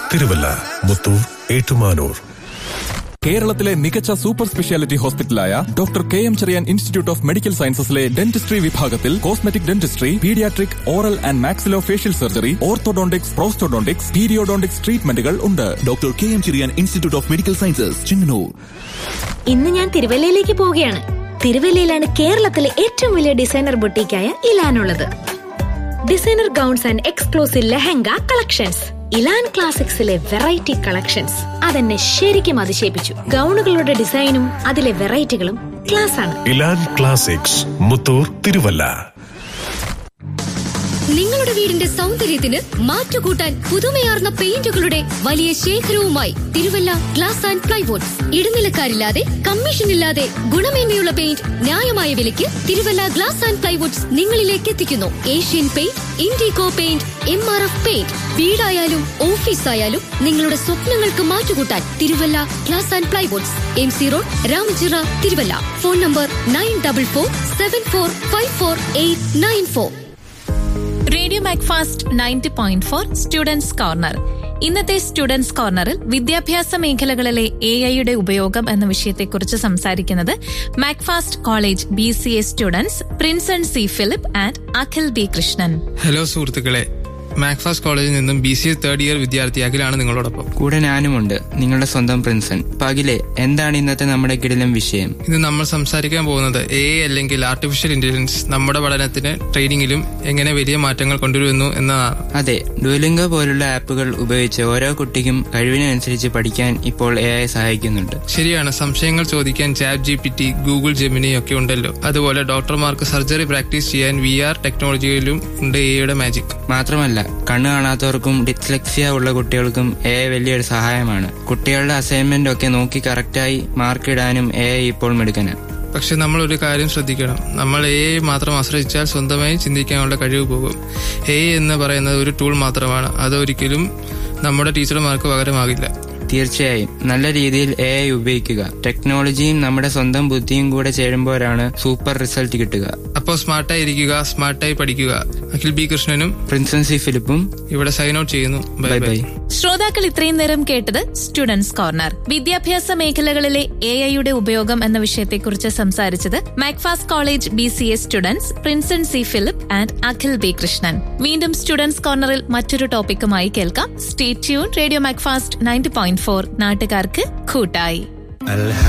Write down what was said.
തിരുവല്ല മുത്തൂർ ഏറ്റുമാനൂർ കേരളത്തിലെ മികച്ച super speciality ഹോസ്പിറ്റലായ doctor K M Cherian institute of medical സയൻസസിലെ ഡെന്റിസ്ട്രി വിഭാഗത്തിൽ cosmetic dentistry paediatric oral and maxillofacial surgery orthodontics prosthodontics periodontics ട്രീറ്റ്മെന്റുകൾ ഉണ്ട് doctor K M Cherian institute of medical sciences Chengannur ഇന്ന് ഞാൻ തിരുവല്ലയിലേക്ക് പോവുകയാണ് തിരുവല്ലയിലാണ് കേരളത്തിലെ ഏറ്റവും വലിയ ഡിസൈനർ ബൊട്ടീക്കായ ഇലാനുള്ളത് designer gowns and exclusive lehenga collections Elan ക്ലാസിക്സിലെ വെറൈറ്റി കളക്ഷൻസ് അതെന്നെ ശരിക്കും അതിശയിപ്പിച്ചു ഗൗണുകളുടെ ഡിസൈനും അതിലെ വെറൈറ്റികളും ക്ലാസ് ആണ് ഇലാൻ ക്ലാസിക്സ് മുത്തൂർ തിരുവല്ല നിങ്ങളുടെ വീടിന്റെ സൗന്ദര്യത്തിന് മാറ്റുകൂട്ടാൻ പുതുമയാർന്ന പെയിന്റുകളുടെ വലിയ ശേഖരവുമായി തിരുവല്ല ഗ്ലാസ് ആൻഡ് പ്ലൈവുഡ്സ് ഇടനിലക്കാരില്ലാതെ കമ്മീഷനില്ലാതെ ഗുണമേന്മയുള്ള പെയിന്റ് ന്യായമായ വിലയ്ക്ക് തിരുവല്ല ഗ്ലാസ് ആൻഡ് പ്ലൈവുഡ്സ് നിങ്ങളിലേക്ക് എത്തിക്കുന്നു Asian paint Indigo paint M R F paint വീടായാലും ഓഫീസായാലും നിങ്ങളുടെ സ്വപ്നങ്ങൾക്ക് മാറ്റുകൂട്ടാൻ Thiruvalla glass and plywoods M C road Ramachira Thiruvalla phone number nine double four seven four five four eight nine four radio Macfast ninety point four students corner ഇന്നത്തെ students കോർണറിൽ വിദ്യാഭ്യാസ മേഖലകളിലെ A ഐയുടെ ഉപയോഗം എന്ന വിഷയത്തെക്കുറിച്ച് സംസാരിക്കുന്നത് Macfast college B C A students Prinson C Philip and Akhil B Krishnan hello സുഹൃത്തുക്കളെ മാക്ഫാസ് കോളേജിൽ നിന്നും B C A third year വിദ്യാർത്ഥി അഖിലാണ് നിങ്ങളോടൊപ്പം കൂടെ ഞാനുമുണ്ട് നിങ്ങളുടെ സ്വന്തം പ്രിൻസൺ പകിലെ എന്താണ് ഇന്നത്തെ നമ്മുടെ കിടിലം വിഷയം ഇന്ന് നമ്മൾ സംസാരിക്കാൻ പോകുന്നത് എ അല്ലെങ്കിൽ ആർട്ടിഫിഷ്യൽ ഇന്റലിജൻസ് നമ്മുടെ പഠനത്തിന് ട്രെയിനിങ്ങിലും എങ്ങനെ വലിയ മാറ്റങ്ങൾ കൊണ്ടുവരുന്നു എന്നതാണ് അതെ ഡുവലിംഗോ പോലുള്ള ആപ്പുകൾ ഉപയോഗിച്ച് ഓരോ കുട്ടിക്കും കഴിവിനനുസരിച്ച് പഠിക്കാൻ ഇപ്പോൾ എ ഐ സഹായിക്കുന്നുണ്ട് ശരിയാണ് സംശയങ്ങൾ ചോദിക്കാൻ chat G P T Google Gemini ഒക്കെ ഉണ്ടല്ലോ അതുപോലെ ഡോക്ടർമാർക്ക് സർജറി പ്രാക്ടീസ് ചെയ്യാൻ വി ആർ ടെക്നോളജിയിലും ഉണ്ട് എയുടെ മാജിക് മാത്രമല്ല കണ്ണു കാണാത്തവർക്കും ഡിസ്ലെക്സിയ ഉള്ള കുട്ടികൾക്കും എ ഐ വലിയൊരു സഹായമാണ് കുട്ടികളുടെ അസൈൻമെന്റ് ഒക്കെ നോക്കി കറക്റ്റായി മാർക്ക് ഇടാനും എ ഐ ഇപ്പോൾ മിടുക്കന് പക്ഷെ നമ്മൾ ഒരു കാര്യം ശ്രദ്ധിക്കണം നമ്മൾ എ മാത്രം ആശ്രയിച്ചാൽ സ്വന്തമായി ചിന്തിക്കാനുള്ള കഴിവ് പോകും എ എന്ന് പറയുന്നത് ഒരു ടൂൾ മാത്രമാണ് അതൊരിക്കലും നമ്മുടെ ടീച്ചർമാർക്ക് പകരമാകില്ല തീർച്ചയായും നല്ല രീതിയിൽ എ ഐ ഉപയോഗിക്കുക ടെക്നോളജിയും നമ്മുടെ സ്വന്തം ബുദ്ധിയും കൂടെ ചേരുമ്പോഴാണ് സൂപ്പർ റിസൾട്ട് കിട്ടുക അപ്പോൾ സ്മാർട്ടായി ഇരിക്കുക സ്മാർട്ടായി പഠിക്കുക അഖിൽ ബി കൃഷ്ണനും പ്രിൻസൻ സി ഫിലിപ്പും ഇവിടെ സൈൻ ഔട്ട് ചെയ്യുന്നു ബൈ ബൈ ശ്രോതാക്കൾ ഇത്രയും നേരം കേട്ടത് സ്റ്റുഡൻസ് കോർണർ വിദ്യാഭ്യാസ മേഖലകളിലെ എ ഐയുടെ ഉപയോഗം എന്ന വിഷയത്തെക്കുറിച്ച് സംസാരിച്ചത് Macfast college B C A students Prinson C Philip and Akhil B Krishnan വീണ്ടും സ്റ്റുഡൻസ് കോർണറിൽ മറ്റൊരു ടോപ്പിക്കുമായി കേൾക്കാം stay tune radio Macfast ninety point four നാട്ടുകാർക്ക് കൂട്ടായി